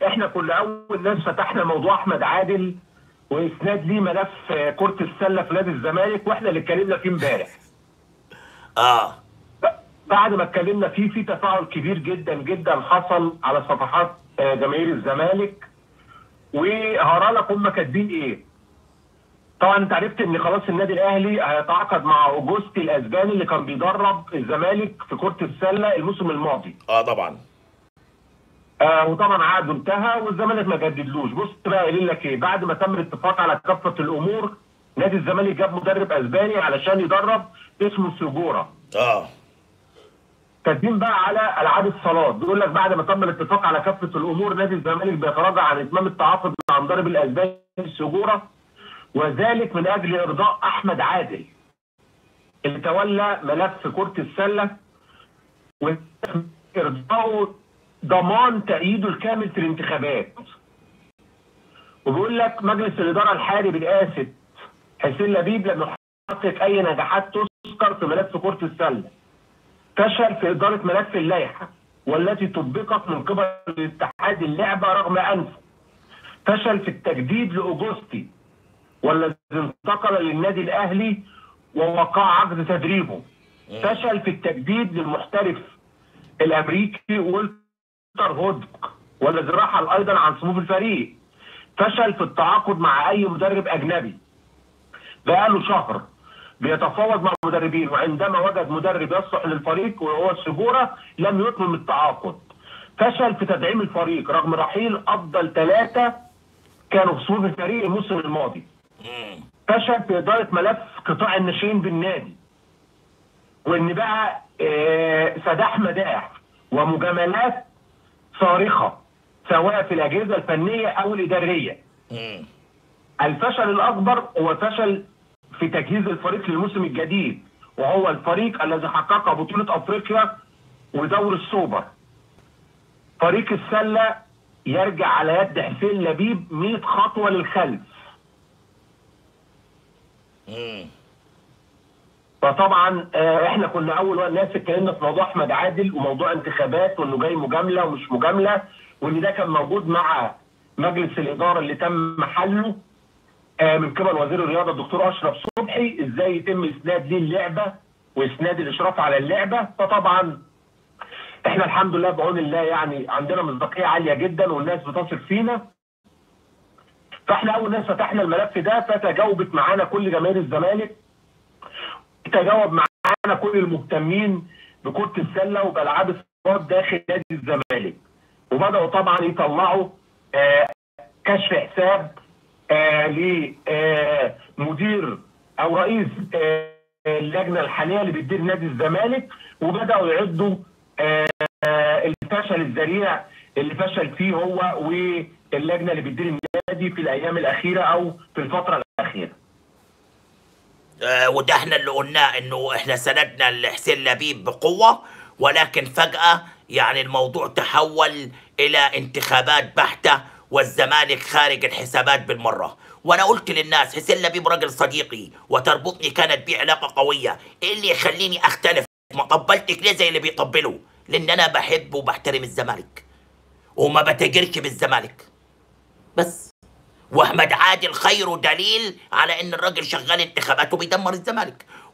احنا كنا اول ناس فتحنا موضوع احمد عادل واسناد ليه ملف آه، كره السله في نادي الزمالك واحنا اللي اتكلمنا فيه امبارح اه بعد ما اتكلمنا فيه في تفاعل كبير جدا جدا حصل على صفحات آه، جماهير الزمالك وهقرا لك هم كاتبين ايه طبعا انت عرفت ان خلاص النادي الاهلي هيتعاقد مع اوجوستي الاسباني اللي كان بيدرب الزمالك في كره السله الموسم الماضي اه طبعا آه وطبعا عقده انتهى والزمالك ما جددلوش بص بقى قايلين لك ايه بعد ما تم الاتفاق على كافه الامور نادي الزمالك جاب مدرب اسباني علشان يدرب اسمه سيجورا اه كاتبين بقى على العاب الصالات بيقول لك بعد ما تم الاتفاق على كافه الامور نادي الزمالك بيتراجع عن اتمام التعاقد مع مدرب الاسباني سيجورا وذلك من اجل ارضاء احمد عادل اللي تولى ملف كره السله وارضاءه ضمان تأييده الكامل في الانتخابات وبيقول لك مجلس الاداره الحالي برئاسه حسين لبيب لم يحقق اي نجاحات تذكر في ملف كره السله فشل في إدارة ملف اللائحة والتي طبقت من قبل اتحاد اللعبة رغم أنفه فشل في التجديد لأوجوستي والذي انتقل للنادي الأهلي ووقع عقد تدريبه فشل في التجديد للمحترف الأمريكي والتر هودك والذي رحل أيضا عن صفوف الفريق فشل في التعاقد مع أي مدرب أجنبي بقاله شهر بيتفاوض مع مدربين وعندما وجد مدرب يصلح للفريق وهو السجورة لم يتمم التعاقد فشل في تدعيم الفريق رغم رحيل افضل ثلاثه كانوا في صفوف الفريق الموسم الماضي مم. فشل في اداره ملف قطاع الناشئين بالنادي وان بقى آه، سداح مداح ومجاملات صارخه سواء في الاجهزه الفنيه او الاداريه مم. الفشل الاكبر هو فشل في تجهيز الفريق للموسم الجديد وهو الفريق الذي حقق بطوله افريقيا ودور السوبر فريق السله يرجع على يد حسين لبيب 100 خطوه للخلف مم. فطبعا آه، احنا كنا اول ناس اتكلمنا في موضوع احمد عادل وموضوع انتخابات وانه جاي مجامله ومش مجامله وان ده كان موجود مع مجلس الاداره اللي تم حله آه، من قبل وزير الرياضه الدكتور اشرف صبحي ازاي يتم اسناد ليه اللعبه واسناد الاشراف على اللعبه فطبعا احنا الحمد لله بعون الله يعني عندنا مصداقيه عاليه جدا والناس بتثق فينا فاحنا اول ناس فتحنا الملف ده فتجاوبت معانا كل جماهير الزمالك تجاوب معانا كل المهتمين بكرة السلة وبألعاب الصالات داخل نادي الزمالك وبدأوا طبعا يطلعوا آه، كشف حساب آه، لمدير أو رئيس آه، اللجنة الحالية اللي بتدير نادي الزمالك وبدأوا يعدوا آه، الفشل الذريع اللي فشل فيه هو واللجنة اللي بتدير النادي في الأيام الأخيرة أو في الفترة الأخيرة آه وده احنا اللي قلناه انه احنا سندنا لحسين لبيب بقوة ولكن فجأة يعني الموضوع تحول الى انتخابات بحتة والزمالك خارج الحسابات بالمرة وانا قلت للناس حسين لبيب راجل صديقي وتربطني كانت بيه علاقة قوية ايه اللي يخليني اختلف ما قبلتك ليه زي اللي بيطبلوا لان انا بحب وبحترم الزمالك وما بتجرش بالزمالك بس واحمد عادل خيره دليل على ان الراجل شغال انتخابات وبيدمر الزمالك